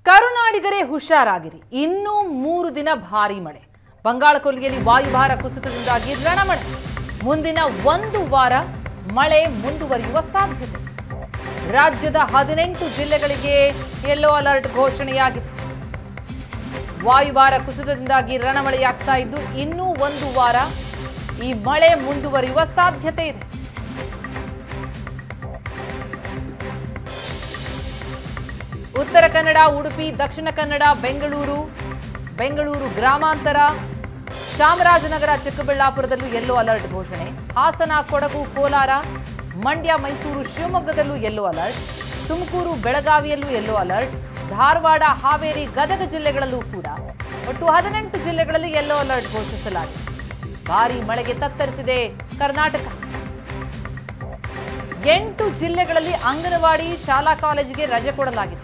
ಕರುನಾಡಿಗರೇ ಹುಷಾರಾಗಿರಿ ಇನ್ನೂ ಮೂರು ದಿನ ಭಾರಿ ಮಳೆ ಬಂಗಾಳ ಕೊಲ್ಲಿಯಲ್ಲಿ ವಾಯುಭಾರ ಕುಸಿತದಿಂದಾಗಿ ರಣಮಳೆ ಮುಂದಿನ ಒಂದು ವಾರ ಮಳೆ ಮುಂದುವರಿಯುವ ಸಾಧ್ಯತೆ ರಾಜ್ಯದ ಹದಿನೆಂಟು ಜಿಲ್ಲೆಗಳಿಗೆ ಯೆಲ್ಲೋ ಅಲರ್ಟ್ ಘೋಷಣೆಯಾಗಿದೆ ವಾಯುಭಾರ ಕುಸಿತದಿಂದಾಗಿ ರಣಮಳೆಯಾಗ್ತಾ ಇದ್ದು ಇನ್ನೂ ಒಂದು ವಾರ ಈ ಮಳೆ ಮುಂದುವರಿಯುವ ಸಾಧ್ಯತೆ ಇದೆ ಉತ್ತರ ಕನ್ನಡ ಉಡುಪಿ ದಕ್ಷಿಣ ಕನ್ನಡ ಬೆಂಗಳೂರು ಬೆಂಗಳೂರು ಗ್ರಾಮಾಂತರ ಚಾಮರಾಜನಗರ ಚಿಕ್ಕಬಳ್ಳಾಪುರದಲ್ಲೂ ಯೆಲ್ಲೋ ಅಲರ್ಟ್ ಘೋಷಣೆ ಹಾಸನ ಕೊಡಗು ಕೋಲಾರ ಮಂಡ್ಯ ಮೈಸೂರು ಶಿವಮೊಗ್ಗದಲ್ಲೂ ಯೆಲ್ಲೋ ಅಲರ್ಟ್ ತುಮಕೂರು ಬೆಳಗಾವಿಯಲ್ಲೂ ಯೆಲ್ಲೋ ಅಲರ್ಟ್ ಧಾರವಾಡ ಹಾವೇರಿ ಗದಗ ಜಿಲ್ಲೆಗಳಲ್ಲೂ ಕೂಡ ಒಟ್ಟು ಹದಿನೆಂಟು ಜಿಲ್ಲೆಗಳಲ್ಲಿ ಯೆಲ್ಲೋ ಅಲರ್ಟ್ ಘೋಷಿಸಲಾಗಿದೆ ಭಾರೀ ಮಳೆಗೆ ತತ್ತರಿಸಿದೆ ಕರ್ನಾಟಕ ಎಂಟು ಜಿಲ್ಲೆಗಳಲ್ಲಿ ಅಂಗನವಾಡಿ ಶಾಲಾ ಕಾಲೇಜಿಗೆ ರಜೆ ಕೊಡಲಾಗಿದೆ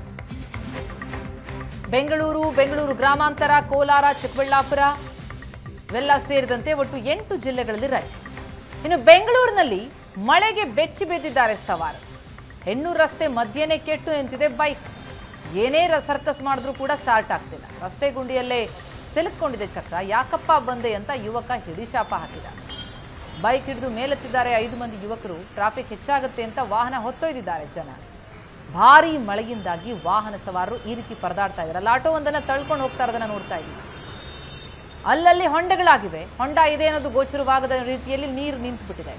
ಬೆಂಗಳೂರು ಬೆಂಗಳೂರು ಗ್ರಾಮಾಂತರ ಕೋಲಾರ ಚಿಕ್ಕಬಳ್ಳಾಪುರ ಇವೆಲ್ಲ ಸೇರಿದಂತೆ ಒಟ್ಟು ಎಂಟು ಜಿಲ್ಲೆಗಳಲ್ಲಿ ರಜೆ ಇನ್ನು ಬೆಂಗಳೂರಿನಲ್ಲಿ ಮಳೆಗೆ ಬೆಚ್ಚಿ ಬಿದ್ದಿದ್ದಾರೆ ಸವಾರರು ಹೆಣ್ಣೂರು ರಸ್ತೆ ಮಧ್ಯೆನೇ ಕೆಟ್ಟು ನಿಂತಿದೆ ಬೈಕ್ ಏನೇ ರ- ಸರ್ಕಸ್ ಮಾಡಿದ್ರೂ ಕೂಡ ಸ್ಟಾರ್ಟ್ ಆಗ್ತಿಲ್ಲ ರಸ್ತೆ ಗುಂಡಿಯಲ್ಲೇ ಸಿಲುಕೊಂಡಿದೆ ಚಕ್ರ ಯಾಕಪ್ಪ ಬಂದೆ ಅಂತ ಯುವಕ ಹಿಡಿಶಾಪ ಹಾಕಿದ ಬೈಕ್ ಹಿಡಿದು ಮೇಲೆತ್ತಿದ್ದಾರೆ ಐದು ಮಂದಿ ಯುವಕರು ಟ್ರಾಫಿಕ್ ಹೆಚ್ಚಾಗುತ್ತೆ ಅಂತ ವಾಹನ ಹೊತ್ತೊಯ್ದಿದ್ದಾರೆ ಜನ ಭಾರೀ ಮಳೆಯಿಂದಾಗಿ ವಾಹನ ಸವಾರರು ಈ ರೀತಿ ಪರದಾಡ್ತಾ ಇದ್ದಾರೆ ಆಟೋ ಒಂದನ್ನ ತಳ್ಕೊಂಡು ಹೋಗ್ತಾ ಇರೋದನ್ನ ನೋಡ್ತಾ ಇದ್ದೀವಿ ಅಲ್ಲಲ್ಲಿ ಹೊಂಡಗಳಾಗಿವೆ ಹೊಂಡ ಇದೆ ಅನ್ನೋದು ಗೋಚರವಾಗದ ರೀತಿಯಲ್ಲಿ ನೀರು ನಿಂತು ಬಿಟ್ಟಿದೆ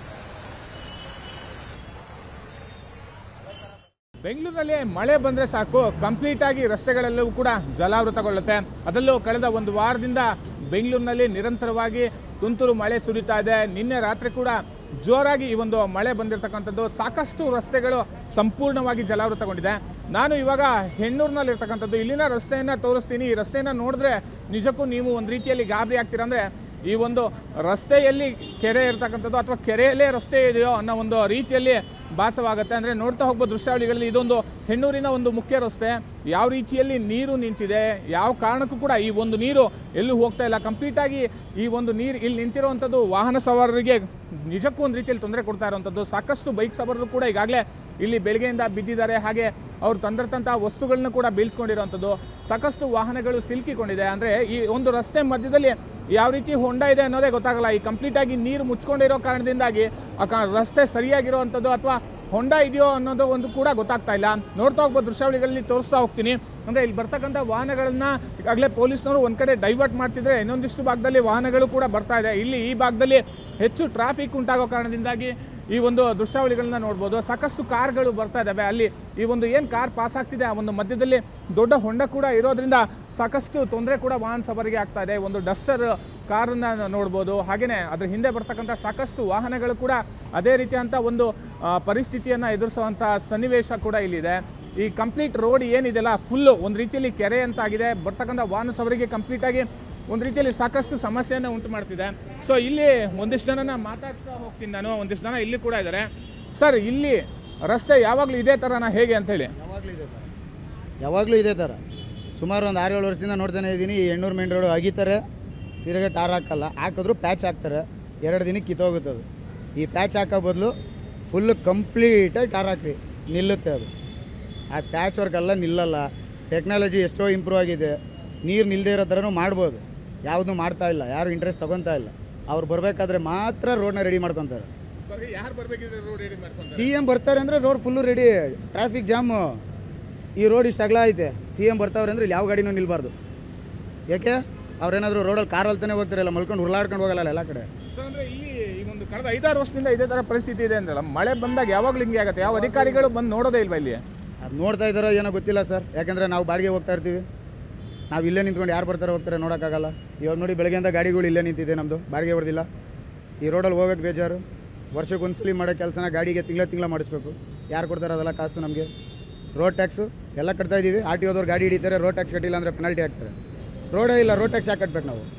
ಬೆಂಗಳೂರಲ್ಲಿ ಮಳೆ ಬಂದರೆ ಸಾಕು ಕಂಪ್ಲೀಟ್ ಆಗಿ ರಸ್ತೆಗಳೆಲ್ಲವೂ ಕೂಡ ಜಲಾವೃತಗೊಳ್ಳುತ್ತೆ ಅದರಲ್ಲೂ ಕಳೆದ ಒಂದು ವಾರದಿಂದ ಬೆಂಗಳೂರಿನಲ್ಲಿ ನಿರಂತರವಾಗಿ ತುಂತುರು ಮಳೆ ಸುರಿತಾ ಇದೆ ನಿನ್ನೆ ರಾತ್ರಿ ಕೂಡ ಜೋರಾಗಿ ಈ ಒಂದು ಮಳೆ ಬಂದಿರತಕ್ಕಂಥದ್ದು ಸಾಕಷ್ಟು ರಸ್ತೆಗಳು ಸಂಪೂರ್ಣವಾಗಿ ಜಲಾವೃತಗೊಂಡಿದೆ ನಾನು ಇವಾಗ ಹೆಣ್ಣೂರಿನಲ್ಲಿ ಇರ್ತಕ್ಕಂಥದ್ದು ಇಲ್ಲಿನ ರಸ್ತೆಯನ್ನು ತೋರಿಸ್ತೀನಿ ಈ ರಸ್ತೆಯನ್ನು ನೋಡಿದ್ರೆ ನಿಜಕ್ಕೂ ನೀವು ಒಂದು ರೀತಿಯಲ್ಲಿ ಗಾಬರಿ ಆಗ್ತೀರಾ ಅಂದರೆ ಈ ಒಂದು ರಸ್ತೆಯಲ್ಲಿ ಕೆರೆ ಇರ್ತಕ್ಕಂಥದ್ದು ಅಥವಾ ಕೆರೆಯಲ್ಲೇ ರಸ್ತೆ ಇದೆಯೋ ಅನ್ನೋ ಒಂದು ರೀತಿಯಲ್ಲಿ ಭಾಸವಾಗುತ್ತೆ ಅಂದರೆ ನೋಡ್ತಾ ಹೋಗ್ಬೋದು ದೃಶ್ಯಾವಳಿಗಳಲ್ಲಿ ಇದೊಂದು ಹೆಣ್ಣೂರಿನ ಒಂದು ಮುಖ್ಯ ರಸ್ತೆ ಯಾವ ರೀತಿಯಲ್ಲಿ ನೀರು ನಿಂತಿದೆ ಯಾವ ಕಾರಣಕ್ಕೂ ಕೂಡ ಈ ಒಂದು ನೀರು ಎಲ್ಲೂ ಹೋಗ್ತಾ ಇಲ್ಲ ಕಂಪ್ಲೀಟಾಗಿ ಈ ಒಂದು ನೀರು ಇಲ್ಲಿ ನಿಂತಿರುವಂಥದ್ದು ವಾಹನ ಸವಾರರಿಗೆ ನಿಜಕ್ಕೂ ಒಂದು ರೀತಿಯಲ್ಲಿ ತೊಂದರೆ ಕೊಡ್ತಾ ಇರುವಂಥದ್ದು ಸಾಕಷ್ಟು ಬೈಕ್ ಸವಾರರು ಕೂಡ ಈಗಾಗಲೇ ಇಲ್ಲಿ ಬೆಳಗ್ಗೆಯಿಂದ ಬಿದ್ದಿದ್ದಾರೆ ಹಾಗೆ ಅವ್ರು ತಂದಿರ್ತಂಥ ವಸ್ತುಗಳನ್ನ ಕೂಡ ಬೀಳ್ಸ್ಕೊಂಡಿರುವಂಥದ್ದು ಸಾಕಷ್ಟು ವಾಹನಗಳು ಸಿಲುಕಿಕೊಂಡಿದೆ ಅಂದರೆ ಈ ಒಂದು ರಸ್ತೆ ಮಧ್ಯದಲ್ಲಿ ಯಾವ ರೀತಿ ಹೊಂಡ ಇದೆ ಅನ್ನೋದೇ ಗೊತ್ತಾಗಲ್ಲ ಈ ಕಂಪ್ಲೀಟ್ ಆಗಿ ನೀರು ಮುಚ್ಕೊಂಡಿರೋ ಕಾರಣದಿಂದಾಗಿ ಆ ಕಾ- ರಸ್ತೆ ಸರಿಯಾಗಿರುವಂಥದ್ದು ಅಥವಾ ಹೊಂಡ ಇದೆಯೋ ಅನ್ನೋದು ಒಂದು ಕೂಡ ಗೊತ್ತಾಗ್ತಾ ಇಲ್ಲ ನೋಡ್ತಾ ಹೋಗ್ಬೋದು ದೃಶ್ಯಾವಳಿಗಳಲ್ಲಿ ತೋರಿಸ್ತಾ ಹೋಗ್ತೀನಿ ಅಂದರೆ ಇಲ್ಲಿ ಬರ್ತಕ್ಕಂಥ ವಾಹನಗಳನ್ನ ಈಗಾಗಲೇ ಪೊಲೀಸ್ನವರು ಒಂದು ಕಡೆ ಡೈವರ್ಟ್ ಮಾಡ್ತಿದ್ರೆ ಇನ್ನೊಂದಿಷ್ಟು ಭಾಗದಲ್ಲಿ ವಾಹನಗಳು ಕೂಡ ಬರ್ತಾ ಇದೆ ಇಲ್ಲಿ ಈ ಭಾಗದಲ್ಲಿ ಹೆಚ್ಚು ಟ್ರಾಫಿಕ್ ಉಂಟಾಗೋ ಕಾರಣದಿಂದಾಗಿ ಈ ಒಂದು ದೃಶ್ಯಾವಳಿಗಳನ್ನ ನೋಡ್ಬೋದು ಸಾಕಷ್ಟು ಕಾರ್ಗಳು ಬರ್ತಾ ಇದ್ದಾವೆ ಅಲ್ಲಿ ಈ ಒಂದು ಏನು ಕಾರ್ ಪಾಸ್ ಆಗ್ತಿದೆ ಆ ಒಂದು ಮಧ್ಯದಲ್ಲಿ ದೊಡ್ಡ ಹೊಂಡ ಕೂಡ ಇರೋದ್ರಿಂದ ಸಾಕಷ್ಟು ತೊಂದರೆ ಕೂಡ ವಾಹನ ಸವಾರಿಗೆ ಆಗ್ತಾ ಇದೆ ಒಂದು ಡಸ್ಟರ್ ಕಾರನ್ನ ನೋಡ್ಬೋದು ಹಾಗೆಯೇ ಅದ್ರ ಹಿಂದೆ ಬರ್ತಕ್ಕಂಥ ಸಾಕಷ್ಟು ವಾಹನಗಳು ಕೂಡ ಅದೇ ರೀತಿಯಂಥ ಒಂದು ಆ, ಪರಿಸ್ಥಿತಿಯನ್ನು ಎದುರಿಸುವಂಥ ಸನ್ನಿವೇಶ ಕೂಡ ಇಲ್ಲಿದೆ ಈ ಕಂಪ್ಲೀಟ್ ರೋಡ್ ಏನಿದೆಯಲ್ಲ ಫುಲ್ಲು ಒಂದು ರೀತಿಯಲ್ಲಿ ಕೆರೆ ಅಂತ ಆಗಿದೆ ಬರ್ತಕ್ಕಂಥ ವಾಹನ ಸವಾರಿಗೆ ಕಂಪ್ಲೀಟಾಗಿ ಒಂದು ರೀತಿಯಲ್ಲಿ ಸಾಕಷ್ಟು ಸಮಸ್ಯೆಯನ್ನು ಉಂಟು ಮಾಡ್ತಿದೆ ಸೊ ಇಲ್ಲಿ ಒಂದಿಷ್ಟು ಜನನ ಮಾತಾಡ್ತಾ ಹೋಗ್ತೀನಿ ನಾನು ಒಂದಿಷ್ಟು ಜನ ಇಲ್ಲಿ ಕೂಡ ಇದ್ದಾರೆ ಸರ್ ಇಲ್ಲಿ ರಸ್ತೆ ಯಾವಾಗಲೂ ಇದೇ ಥರನ ಹೇಗೆ ಅಂತ ಹೇಳಿ ಯಾವಾಗಲೂ ಇದೆ ಥರ ಯಾವಾಗಲೂ ಇದೇ ಥರ ಸುಮಾರು ಒಂದು ಆರು ಏಳು ವರ್ಷದಿಂದ ನೋಡ್ತಾನೆ ಇದ್ದೀನಿ ಈ ಎಣ್ಣೂರು ಮೇನ್ ರೋಡು ಅಗಿತಾರೆ ತಿರುಗಿ ಟಾರ್ ಹಾಕಲ್ಲ ಹಾಕಿದ್ರು ಪ್ಯಾಚ್ ಹಾಕ್ತಾರೆ ಎರಡು ದಿನಕ್ಕೆ ಕಿತ್ತೋಗುತ್ತೆ ಅದು ಈ ಪ್ಯಾಚ್ ಹಾಕೋ ಬದಲು ಫುಲ್ಲು ಕಂಪ್ಲೀಟಾಗಿ ಟಾರ್ ಹಾಕಿ ನಿಲ್ಲುತ್ತೆ ಅದು ಆ ಪ್ಯಾಚ್ ವರ್ಕ್ ಎಲ್ಲ ನಿಲ್ಲಲ್ಲ ಟೆಕ್ನಾಲಜಿ ಎಷ್ಟೋ ಇಂಪ್ರೂವ್ ಆಗಿದೆ ನೀರು ನಿಲ್ಲದೆ ಇರೋ ಥರನೂ ಮಾಡ್ಬೋದು ಯಾವುದೂ ಮಾಡ್ತಾ ಇಲ್ಲ ಯಾರು ಇಂಟ್ರೆಸ್ಟ್ ತೊಗೊತಾ ಇಲ್ಲ ಅವ್ರು ಬರಬೇಕಾದ್ರೆ ಮಾತ್ರ ರೋಡ್ನ ರೆಡಿ ಮಾಡ್ಕೊತಾರೆ ಯಾರು ಬರಬೇಕಿದ್ರೆ ರೋಡ್ ರೆಡಿ ಮಾಡ್ಕೊಂಡು ಸಿ ಎಮ್ ಬರ್ತಾರೆ ಅಂದರೆ road full ready traffic jam ಈ ರೋಡ್ ಇಷ್ಟು ಅಗಲ ಐತೆ ಸಿ ಎಮ್ ಬರ್ತಾವ್ರೆ ಅಂದರೆ ಇಲ್ಲಿ ಯಾವ ಗಾಡಿನೂ ನಿಲ್ಬಾರ್ದು ಯಾಕೆ ಅವ್ರೇನಾದರೂ ರೋಡಲ್ಲಿ ಕಾರ್ ಹೊಲ್ತಾನೆ ಹೋಗ್ತಾರಲ್ಲ ಮಲ್ಕೊಂಡು ಉರುಳಾಡ್ಕೊಂಡು ಹೋಗಲ್ಲ ಎಲ್ಲ ಕಡೆ ಅಂದ್ರೆ ಇಲ್ಲಿ ಈ ಒಂದು ಕಳೆದ ಐದಾರು ವರ್ಷದಿಂದ ಇದೇ ತರ ಪರಿಸ್ಥಿತಿ ಇದೆ ಅಂದ್ರಲ್ಲ ಮಳೆ ಬಂದಾಗ ಯಾವಾಗಲೂ ಹಿಂಗೆ ಆಗುತ್ತೆ ಯಾವ ಅಧಿಕಾರಿಗಳು ಬಂದು ನೋಡೋದೇ ಇಲ್ವಾ ಇಲ್ಲಿ ಅದು ನೋಡ್ತಾ ಇದ್ದಾರೋ ಏನೋ ಗೊತ್ತಿಲ್ಲ ಸರ್ ಯಾಕೆಂದರೆ ನಾವು ಬಾಡಿಗೆ ಹೋಗ್ತಾ ಇರ್ತೀವಿ ನಾವು ಇಲ್ಲೇ ನಿಂತ್ಕೊಂಡು ಯಾರು ಬರ್ತಾರೆ ಹೋಗ್ತಾರೆ ನೋಡೋಕ್ಕಾಗಲ್ಲ ಇವಾಗ ನೋಡಿ ಬೆಳಗ್ಗೆಯಿಂದ ಗಾಡಿಗಳು ಇಲ್ಲೇ ನಿಂತಿದೆ ನಮ್ಮದು ಬಾಡಿಗೆ ಹೊಡೆದಿಲ್ಲ ಈ ರೋಡಲ್ಲಿ ಹೋಗೋಕ್ಕೆ ಬೇಜಾರು ವರ್ಷಕ್ಕೆ ಒಂದ್ಸಲಿ ಮಾಡೋ ಕೆಲಸನ ಗಾಡಿಗೆ ತಿಂಗಳ ತಿಂಗಳ ಮಾಡಿಸ್ಬೇಕು ಯಾರು ಕೊಡ್ತಾರೆ ಅದೆಲ್ಲ ಕಾಸು ನಮಗೆ ರೋಡ್ ಟ್ಯಾಕ್ಸು ಎಲ್ಲ ಕಟ್ತಾ ಇದ್ದೀವಿ ಆರ್ ಟಿ ಓದವ್ರು ಗಾಡಿ ಹಿಡಿತಾರೆ ರೋಡ್ ಟ್ಯಾಕ್ಸ್ ಕಟ್ಟಿಲ್ಲ ಅಂದರೆ ಪೆನಾಲ್ಟಿ ಹಾಕ್ತಾರೆ ರೋಡೇ ಇಲ್ಲ ರೋಡ್ ಟ್ಯಾಕ್ಸ್ ಯಾಕೆ ಕಟ್ಬೇಕು ನಾವು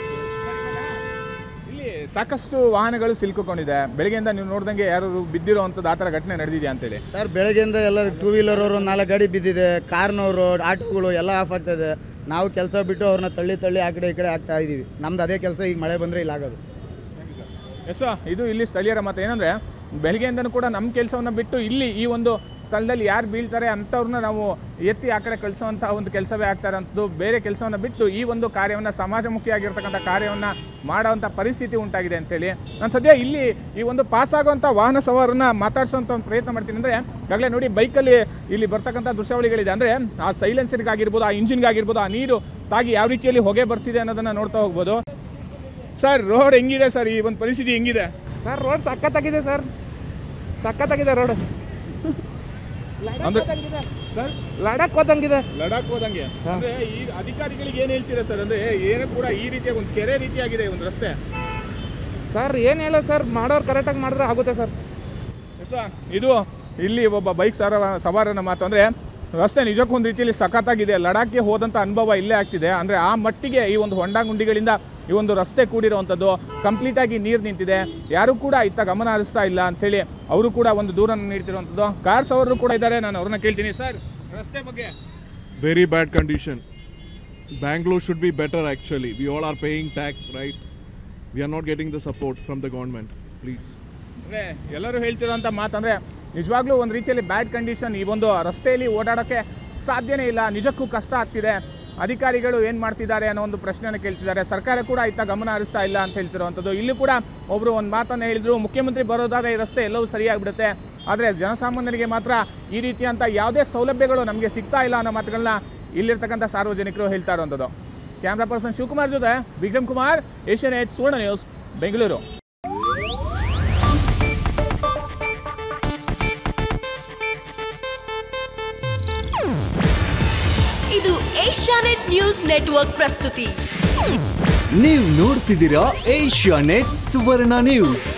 ಇಲ್ಲಿ ಸಾಕಷ್ಟು ವಾಹನಗಳು ಸಿಲ್ಕೊಂಡಿದೆ ಬೆಳಗ್ಗೆಯಿಂದ ನೀವು ನೋಡ್ದಂಗೆ ಯಾರು ಬಿದ್ದಿರೋ ಅಂಥದ್ದು ಆ ಥರ ಘಟನೆ ನಡೆದಿದೆಯಾ ಅಂತೇಳಿ ಸರ್ ಬೆಳಗ್ಗೆಯಿಂದ ಎಲ್ಲ ಟೂ ವೀಲರ್ ಅವರು ನಾಲ್ಕು ಗಾಡಿ ಬಿದ್ದಿದೆ ಕಾರ್ನವರು ಆಟೋಗಳು ಎಲ್ಲ ಆಫ್ ಆಗ್ತಾಯಿದೆ ನಾವು ಕೆಲಸ ಬಿಟ್ಟು ಅವ್ರನ್ನ ತಳ್ಳಿ ತಳ್ಳಿ ಆ ಕಡೆ ಈ ಕಡೆ ಆಗ್ತಾ ಇದ್ದೀವಿ ನಮ್ದು ಅದೇ ಕೆಲಸ ಈಗ ಮಳೆ ಬಂದರೆ ಇಲ್ಲ ಆಗೋದು ಎಸ್ ಇದು ಇಲ್ಲಿ ಸ್ಥಳೀಯರ ಮತ ಏನಂದ್ರೆ ಬೆಳಗ್ಗೆಯಿಂದನೂ ಕೂಡ ನಮ್ಮ ಕೆಲಸವನ್ನು ಬಿಟ್ಟು ಇಲ್ಲಿ ಈ ಒಂದು ಸ್ಥಳದಲ್ಲಿ ಯಾರು ಬೀಳ್ತಾರೆ ಅಂಥವ್ರನ್ನ ನಾವು ಎತ್ತಿ ಆ ಕಡೆ ಕಳಿಸೋವಂಥ ಒಂದು ಕೆಲಸವೇ ಆಗ್ತಾರೆ ಅಂತದ್ದು ಬೇರೆ ಕೆಲಸವನ್ನು ಬಿಟ್ಟು ಈ ಒಂದು ಕಾರ್ಯವನ್ನು ಸಮಾಜಮುಖಿಯಾಗಿರ್ತಕ್ಕಂಥ ಕಾರ್ಯವನ್ನು ಮಾಡೋವಂಥ ಪರಿಸ್ಥಿತಿ ಉಂಟಾಗಿದೆ ಅಂತೇಳಿ ನಾನು ಸದ್ಯ ಇಲ್ಲಿ ಈ ಒಂದು ಪಾಸ್ ಆಗುವಂಥ ವಾಹನ ಸವಾರನ್ನ ಮಾತಾಡ್ಸೋಂಥ ಒಂದು ಪ್ರಯತ್ನ ಮಾಡ್ತೀನಿ ಅಂದರೆ ಈಗಾಗಲೇ ನೋಡಿ ಬೈಕಲ್ಲಿ ಇಲ್ಲಿ ಬರ್ತಕ್ಕಂಥ ದೃಶ್ಯಾವಳಿಗಳಿದೆ ಅಂದರೆ ಆ ಸೈಲೆನ್ಸರ್ಗಾಗಿರ್ಬೋದು ಆ ಇಂಜಿನ್ಗಾಗಿರ್ಬೋದು ಆ ನೀರು ತಾಗಿ ಯಾವ ರೀತಿಯಲ್ಲಿ ಹೊಗೆ ಬರ್ತಿದೆ ಅನ್ನೋದನ್ನು ನೋಡ್ತಾ ಹೋಗ್ಬೋದು ಸರ್ ರೋಡ್ ಹೆಂಗಿದೆ ಸರ್ ಈ ಒಂದು ಪರಿಸ್ಥಿತಿ ಹೆಂಗಿದೆ ಸರ್ ರೋಡ್ ಸಖತ್ತಾಗಿದೆ ಸರ್ ಸಖತ್ತಾಗಿದೆ ರೋಡ್ ಅಂದ್ರೆ ಸರ್ ಲಡಾಖ್ ಹೋದಂಗಿದೆ ಲಡಾಖ್ ಹೋದಂಗೆ ಅಂದ್ರೆ ಈ ಅಧಿಕಾರಿಗಳಿಗೆ ಏನ್ ಹೇಳ್ತೀರಾ ಸರ್ ಅಂದ್ರೆ ಏನು ಕೂಡ ಈ ರೀತಿಯ ಒಂದು ಕೆರೆ ರೀತಿಯಾಗಿದೆ ಈ ಒಂದು ರಸ್ತೆ ಸರ್ ಏನು ಹೇಳೋ ಸರ್ ಮಾಡೋರು ಕರೆಕ್ಟಾಗಿ ಮಾಡಿದ್ರೆ ಆಗುತ್ತೆ ಸರ್ ಸರ್, ಇದು ಇಲ್ಲಿ ಒಬ್ಬ ಬೈಕ್ ಸರ ಸವಾರನ ಮಾತು ಅಂದ್ರೆ ರಸ್ತೆ ನಿಜಕ್ಕೂ ಒಂದು ರೀತಿಯಲ್ಲಿ ಸಖತ್ತಾಗಿದೆ ಲಡಾಖ್ಗೆ ಹೋದಂಥ ಅನುಭವ ಇಲ್ಲೇ ಆಗ್ತಿದೆ ಅಂದರೆ ಆ ಮಟ್ಟಿಗೆ ಈ ಒಂದು ಹೊಂಡ ಗುಂಡಿಗಳಿಂದ ಈ ಒಂದು ರಸ್ತೆ ಕೂಡಿರುವಂಥದ್ದು ಕಂಪ್ಲೀಟಾಗಿ ನೀರು ನಿಂತಿದೆ ಯಾರೂ ಕೂಡ ಇತ್ತ ಗಮನ ಹರಿಸ್ತಾ ಇಲ್ಲ ಅಂಥೇಳಿ ಅವರು ಕೂಡ ಒಂದು ದೂರನ್ನು ನೀಡ್ತಿರುವಂಥದ್ದು ಕಾರ್ಸ್ ಅವರು ಕೂಡ ಇದ್ದಾರೆ ನಾನು ಅವ್ರನ್ನ ಕೇಳ್ತೀನಿ ಸರ್ ರಸ್ತೆ ಬಗ್ಗೆ very bad condition. Bangalore should be better actually. We all are paying tax, right? We are not getting the support from the government. Please. ಅಂದರೆ ಎಲ್ಲರೂ ಹೇಳ್ತಿರೋಂಥ ಮಾತಂದರೆ ನಿಜವಾಗ್ಲೂ ಒಂದು ರೀತಿಯಲ್ಲಿ ಬ್ಯಾಡ್ ಕಂಡೀಷನ್ ಈ ಒಂದು ರಸ್ತೆಯಲ್ಲಿ ಓಡಾಡೋಕ್ಕೆ ಸಾಧ್ಯನೇ ಇಲ್ಲ ನಿಜಕ್ಕೂ ಕಷ್ಟ ಆಗ್ತಿದೆ ಅಧಿಕಾರಿಗಳು ಏನು ಮಾಡ್ತಿದ್ದಾರೆ ಅನ್ನೋ ಒಂದು ಪ್ರಶ್ನೆಯನ್ನು ಕೇಳ್ತಿದ್ದಾರೆ ಸರ್ಕಾರ ಕೂಡ ಇತ್ತ ಗಮನ ಹರಿಸ್ತಾ ಇಲ್ಲ ಅಂತ ಹೇಳ್ತಿರುವಂಥದ್ದು ಇಲ್ಲೂ ಕೂಡ ಒಬ್ಬರು ಒಂದು ಮಾತನ್ನು ಹೇಳಿದ್ರು ಮುಖ್ಯಮಂತ್ರಿ ಬರೋದಾದ್ರೆ ಈ ರಸ್ತೆ ಎಲ್ಲವೂ ಸರಿಯಾಗಿಬಿಡುತ್ತೆ ಆದರೆ ಜನಸಾಮಾನ್ಯರಿಗೆ ಮಾತ್ರ ಈ ರೀತಿಯಂಥ ಯಾವುದೇ ಸೌಲಭ್ಯಗಳು ನಮಗೆ ಸಿಗ್ತಾ ಇಲ್ಲ ಅನ್ನೋ ಮಾತುಗಳನ್ನ ಇಲ್ಲಿರ್ತಕ್ಕಂಥ ಸಾರ್ವಜನಿಕರು ಹೇಳ್ತಾ ಇರುವಂಥದ್ದು ಕ್ಯಾಮ್ರಾ ಪರ್ಸನ್ ಶಿವಕುಮಾರ್ ಜೊತೆ ವಿಕ್ರಮ್ ಕುಮಾರ್ ಏಷ್ಯನ್ ಏಟ್ ಸುವರ್ಣ ನ್ಯೂಸ್ ಬೆಂಗಳೂರು ಇದು ಏಷ್ಯಾನೆಟ್ ನ್ಯೂಸ್ ನೆಟ್ವರ್ಕ್ ಪ್ರಸ್ತುತಿ ನೀವು ನೋಡ್ತಿದ್ದೀರಾ ಏಷ್ಯಾ ನೆಟ್ ಸುವರ್ಣ ನ್ಯೂಸ್